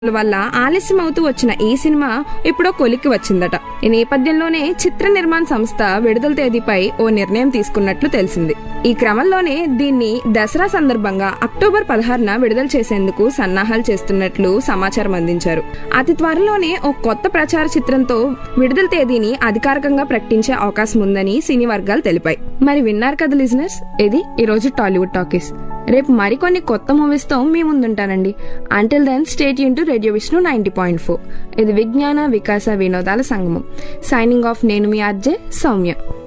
వల్ల ఆలస్యం అవుతూ వచ్చిన ఈ సినిమా ఇప్పుడో కొలిక్కి వచ్చిందట ఈ నేపథ్యంలోనే చిత్ర నిర్మాణ సంస్థ విడుదల తేదీపై ఓ నిర్ణయం తీసుకున్నట్లు తెలిసింది ఈ క్రమంలోనే దీన్ని దసరా సందర్భంగా అక్టోబర్ పదహారున విడుదల చేసేందుకు సన్నాహాలు చేస్తున్నట్లు సమాచారం అందించారు అతి త్వరలోనే ఓ కొత్త ప్రచార చిత్రంతో విడుదల తేదీని అధికారికంగా ప్రకటించే అవకాశం ఉందని సినీ వర్గాలు తెలిపాయి మరి విన్నారు కదా లిజనర్స్ ఇది ఈ రోజు టాలీవుడ్ టాకీస్ రేపు మరికొన్ని కొత్త మూవీస్ తో మీ ముందుంటానండి అంటిల్ దెన్ స్టేట్ యూన్ to radio Vishnu ninety point four ఇది విజ్ఞాన వికాస వినోదాల సంగమం సైనింగ్ ఆఫ్ నేను మీ అర్జే సౌమ్య